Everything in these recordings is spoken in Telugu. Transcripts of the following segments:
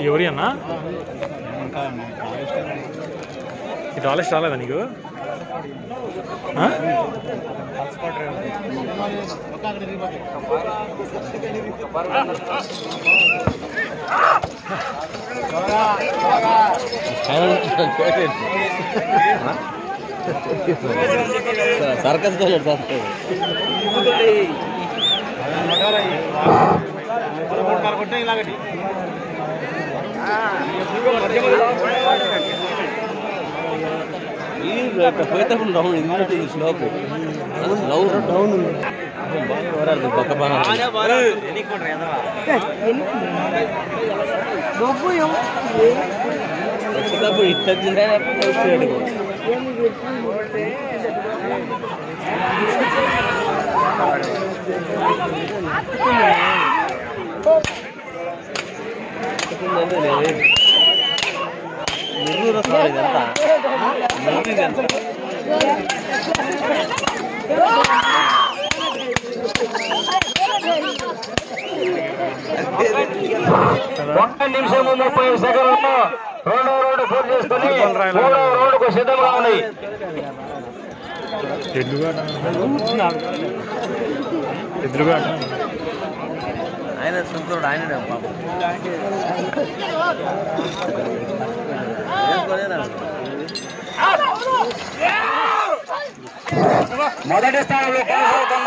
ఎవరి అన్నా ఇది ఆలస్ రాలేదా నీకు ఆ? సర్కస్ పోయేటప్పుడు డౌన్ ఇందులో స్లోప్ డౌన్ డౌన్ పక్క బాగా వచ్చేటప్పుడు ఇట్లా తింటే నెల్లూరు వస్తుంది ఇదంతా నెల్లూరు ఇదంతా ఒక్క నిమిషము ముప్పై సెకండ్లలో రెండో రోడ్డు పూర్తి చేసుకుని మూడో రోడ్డుకు సిద్ధంగా ఉన్నాయి ఎద్దుగా ఎదురుగా ఆయన సొంతోడు ఆయన పాపం మొదటి స్థానంలో కొనసాగుతున్న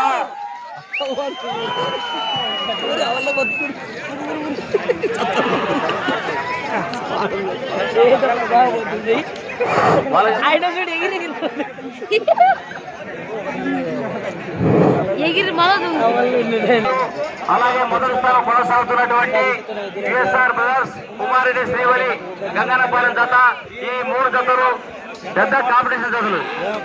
ఎగిరి మళ్ళీ అలాగే మొదటి స్థానం కొనసాగుతున్నటువంటి టిఎస్ఆర్ బ్రదర్స్ కుమారెడ్డి శ్రీవలి గంగనపాలెం జత ఈ మూడు జతలు పెద్ద కాంపిటీషన్ జతలు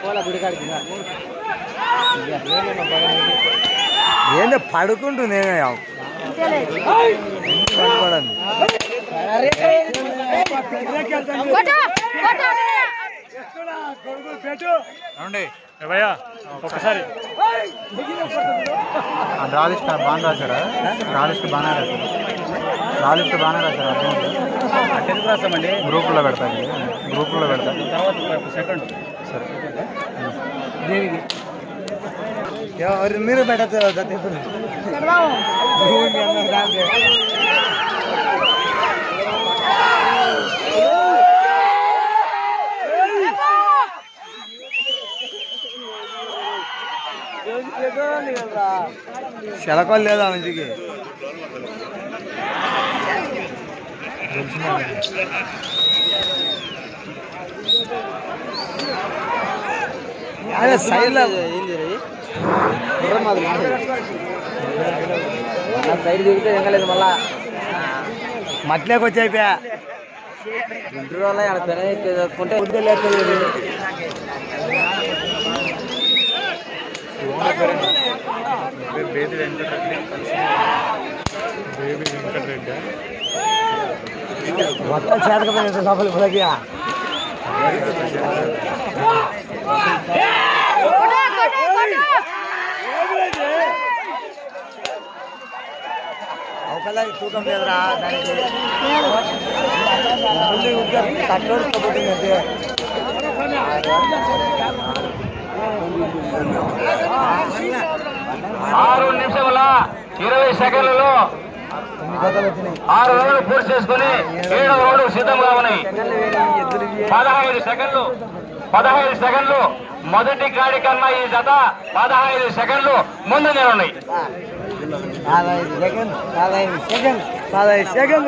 ఏందో పడుకుంటుంది పడుకోవడం కొట్టు కొట్టు ఏవయ్యా ఒక్కసారి రాలిస్ట్ బాగా రాశారా రాలిస్ట్ బాగానే రాశారు రాలిస్ట్ బాగానే రాశారు ఎందుకు రాస్తామండి గ్రూపుల్లో పెడతారు గ్రూపుల్లో పెడతారు తర్వాత సెకండ్ సరే ఎవరు మీరు పెట్టచ్చు శలకలు లేదా మంచికి అదే సైడ్ సైడ్ దిగితే ఎంగలేదు మళ్ళా మట్లేకి వచ్చి అయిపోయా గుంటూరు వల్ల ఆడ పెన ఎత్తుకుంటే ఉద్దే లేదు బేబీ వెంకటరెడ్డి బేబీ వెంకటరెడ్డి మొత్తం చేతకపోయిన సభలు ఇప్పటికి అవకలా తూకం లేదురా దానికి కట్టోడు తగ్గుతుంది ఆరు నిమిషముల ఇరవై సెకండ్లలో ఆరు రోడ్లు పూర్తి చేసుకుని ఏడవ రోడ్డు సిద్ధంగా ఉన్నాయి పదహైదు సెకండ్లు పదహైదు సెకండ్లు మొదటి గాడి కన్నా ఈ జత పదహైదు సెకండ్లు ముందు ఉన్నాయి పదహైదు సెకండ్ పదహైదు సెకండ్ పదహైదు సెకండ్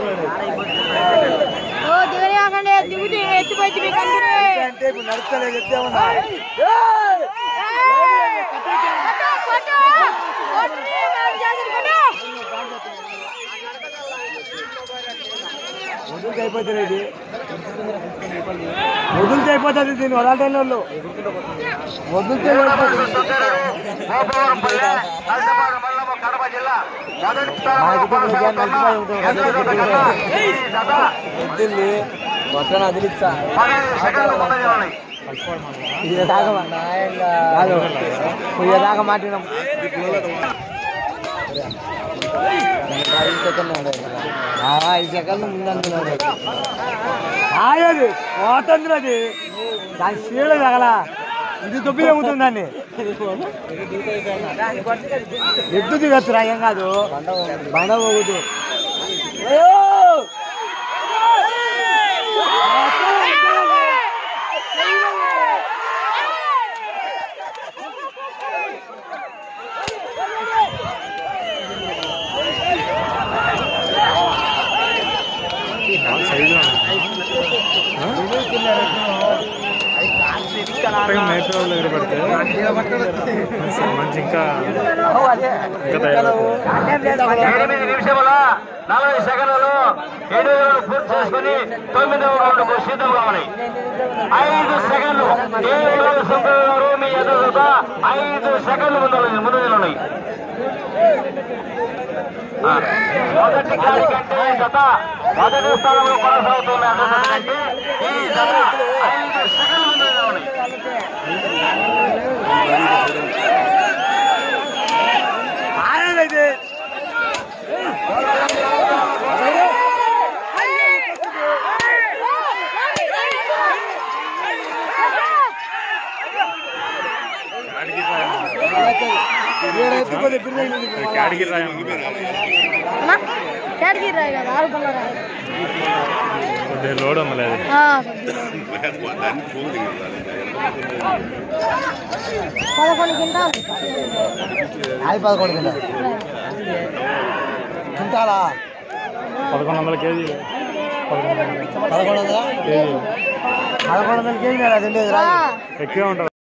ఓ దిగని కాకండి దిగుతూ ఎత్తిపోయి మీకు అందరూ అంటే ఇప్పుడు నడుస్తలే చెప్తామన్నా వదులుకి అయిపోతుంది ఇది వదులుకి అయిపోతుంది దీన్ని వదలటైన వాళ్ళు వదులుతే గోపవరంపల్లె నరసింహాడు మండలం కడప జిల్లా మొదటి స్థానంలో కొనసాగుతున్న ఎద్దుల జత కన్నా ఈ జత వద్దుల్లి వద్దన వదిలిచ్చా పదహైదు సెకండ్లు ముందంజ ఉన్నాయి ఇది దాకా కాదు ఇది దాకా మాట్లాడినాం ఐదు సెకండ్లు ఉండదు ఐదు సెకండ్లు ముందంటున్నాడు ఆయది పోతుంది అది దాని సీడ తగల ఇది తొప్పి తెగుతుంది దాన్ని ఎద్దు దిగచ్చురా ఏం కాదు బండ పోగుతు సైజు మేక వాళ్ళ దగ్గర పడితే మంచి ఇంకా ఇంకా తయారవుతుంది ఎనిమిది నిమిషముల నలభై సెకండ్లలో ఏడు రౌండ్ పూర్తి చేసుకుని తొమ్మిదవ రౌండ్కు సిద్ధంగా ఉన్నాయి ఐదు సెకండ్లు కేవలం సుబ్బయ్య గారు మీ ఎదురుగా ఐదు సెకండ్లు ముందు ముందు ఉన్నాయి ఆ, మొదటి గాడి కంటే ఈ జత మొదటి స్థానంలో కొనసాగుతున్న జత కంటే ఈ జత ఐదు సెకండ్లు ముందు ఉన్నాయి ఆయనది క్యాడికి రాయం కేటగిరీ రాయి కదా ఆరు పళ్ళ రాయి కొద్దిగా లోడ్ అమ్మలేదు పదకొండు కింటాలు అది పదకొండు కింద కింటాలా పదకొండు వందల కేజీ పదకొండు వందల పదకొండు వందల కేజీ పదకొండు వందల కేజీ అది లేదు ఆ. ఎక్కువే ఉంటుంది